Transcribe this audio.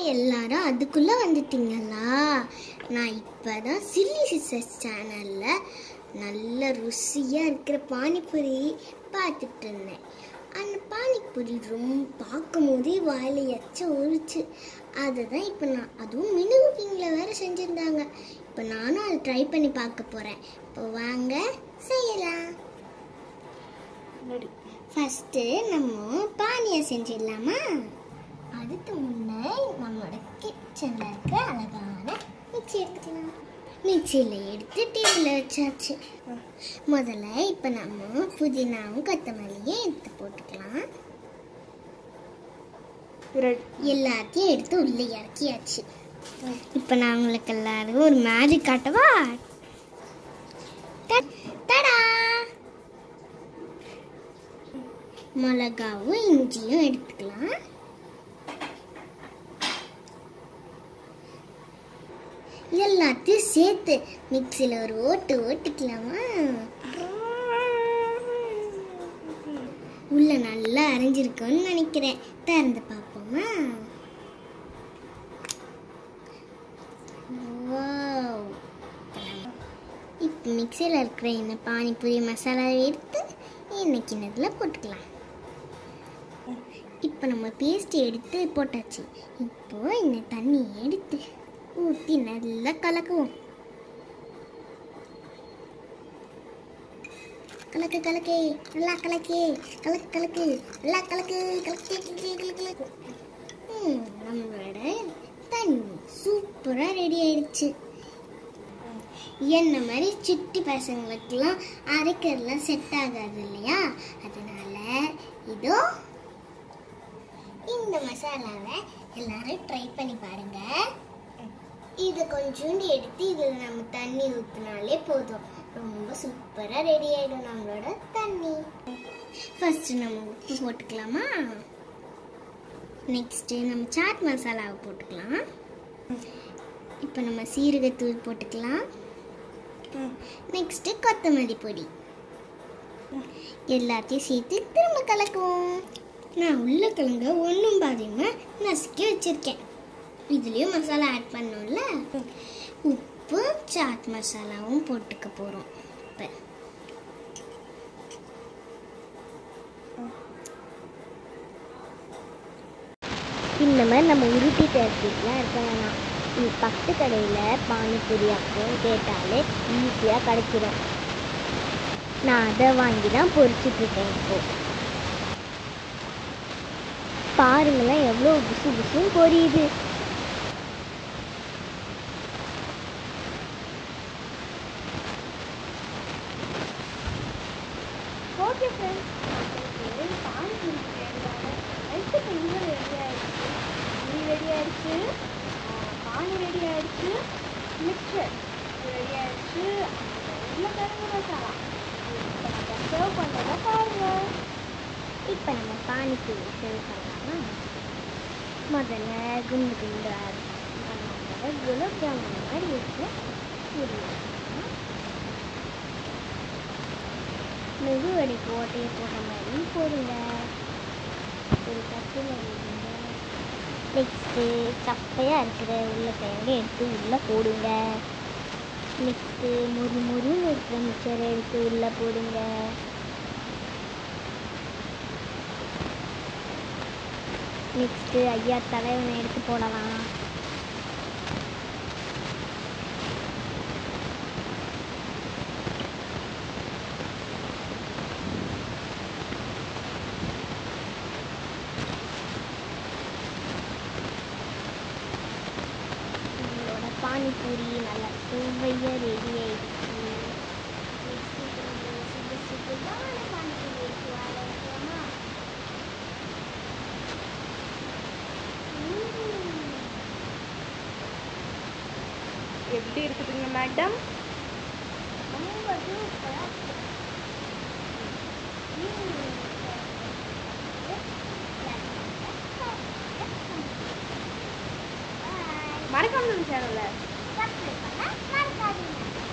எல்லாரும் அதுக்குள்ள வந்துட்டீங்களா நான் இப்பதான் சில்லி சிஸ்டர்ஸ் சேனல்ல நல்ல ருசியா இருக்கிற பானிபூரி பார்த்துட்டு இருந்தேன் அந்த பானிபூரி ரொம்ப பார்க்கும் போதே வாயில எச்ச ஊறிச்சு அதை தான் இப்போ நான் அதுவும் மினி குக்கிங்கில் வேற செஞ்சுருந்தாங்க இப்போ நானும் அதை ட்ரை பண்ணி பார்க்க போகிறேன் இப்போ வாங்க செய்யலாம் ஃபஸ்ட்டு நம்ம பானியை செஞ்சிடலாமா அதுக்கு முன்னே நம்மளோட கிச்சனில் இருக்க அழகான மிக்சி எடுத்துக்கலாம் மிக்சியில் எடுத்து டேபிளில் வச்சாச்சு முதல்ல இப்போ நம்ம புதினாவும் கொத்தமல்லியும் எடுத்து போட்டுக்கலாம் எல்லாத்தையும் எடுத்து உள்ளே இறக்கியாச்சு இப்போ நான் உங்களுக்கு எல்லாருக்கும் ஒரு மேஜிக் காட்டவா ட- தடா மிளகாவும் இஞ்சியும் எடுத்துக்கலாம் எல்லாத்தையும் சேர்த்து மிக்சியில் ஒரு ஓட்டு ஓட்டிக்கலாமா உள்ள நல்லா அரைஞ்சிருக்கும்னு நினைக்கிறேன் திறந்து பார்ப்போமா வாவ் இப்போ மிக்சியில் இருக்கிற இந்த பானிபூரி மசாலாவை எடுத்து எண்ணெய் கிண்ணத்தில் போட்டுக்கலாம் இப்போ நம்ம பேஸ்ட் எடுத்து போட்டாச்சு இப்போ இந்த தண்ணியை எடுத்து ஊற்றி நல்லா கலக்குவோம் கலக்கு கலக்கு நல்லா கலக்கு கலக்கு கலக்கு நல்லா கலக்கு கலக்கு கலக்கு கலக்கு கலக்கு ம், நம்மளோட தண்ணி சூப்பராக ரெடி ஆயிடுச்சு என்ன மாதிரி சிட்டி பசங்களுக்கெல்லாம் அரைக்கிறதுலாம் செட் ஆகாது இல்லையா அதனால இதோ இந்த மசாலாவை எல்லாரும் ட்ரை பண்ணி பாருங்க இது கொஞ்சோண்டு எடுத்து இதில் நம்ம தண்ணி ஊற்றினாலே போதும் ரொம்ப சூப்பராக ரெடி ஆகிடும் நம்மளோட தண்ணி ஃபர்ஸ்ட் நம்ம உப்பு போட்டுக்கலாமா நெக்ஸ்ட்டு நம்ம சாட் மசாலாவை போட்டுக்கலாம் இப்போ நம்ம சீரகத்தூள் போட்டுக்கலாம் நெக்ஸ்ட்டு கொத்தமல்லி பொடி எல்லாத்தையும் சேர்த்து திரும்ப கலக்குவோம் நான் உருளைக்கிழங்க ஒன்றும் பாதியமாக நசுக்கி வச்சுருக்கேன் இதுலேயும் மசாலா ஆட் பண்ணோம்ல உப்பு சாட் மசாலாவும் போட்டுக்க போகிறோம் இப்போ இந்த மாதிரி நம்ம உருட்டி தரத்துக்குலாம் இருக்க வேணாம் இது பக்கத்து கடையில் பானிபூரி அப்பம் கேட்டாலே ஈஸியாக கிடைச்சிடும் நான் அதை வாங்கி தான் பொரிச்சிட்டு இருக்கேன் இப்போ பாருங்களேன் எவ்வளோ புசு புசுன்னு பொரியுது ஓகே ஃப்ரெண்ட்ஸ் பானிபூரி ரெண்டு கொஞ்சம் ரெடி ஆயிடுச்சு பூரி ரெடி ஆயிடுச்சு பானி ரெடி ஆயிடுச்சு மிக்சர் ரெடி ஆயிடுச்சு உருளைக்கிழங்கு மசாலா சர்வ் பண்ணுறத பாருங்க இப்போ நம்ம பானிபூரி சேவ் பண்ணலாமா முதல்ல குண்டு குண்டு நம்மளோட குலாப் ஜாமுன் மாதிரி வச்சு பூரி வச்சுக்கலாம். மெதுவடைக்கு ஓட்டையை போடுற மாதிரி போடுங்க ஒரு கட்டில் நெக்ஸ்ட்டு சப்பையாக இருக்கிற உருளைக்கிழங்கு எடுத்து உள்ளே போடுங்க நெக்ஸ்ட்டு முறு முறுன்னு இருக்கிற மிச்சரை எடுத்து உள்ளே போடுங்க நெக்ஸ்ட்டு ஐயா தலைவனை எடுத்து போடலாம் நம்மளோட பானிபூரி நல்லா சுவையாக ரெடி ஆயிடுச்சு நெக்ஸ்ட்டு சுட சுடுதான பானிபூரி எடுத்து வாழ வைக்கலாமா எப்படி இருக்குதுங்க மேடம் ரொம்ப சூப்பராக இருக்கு மறக்காம சேனல்ல சப்ஸ்கிரைப் பண்ண மறக்காதீங்க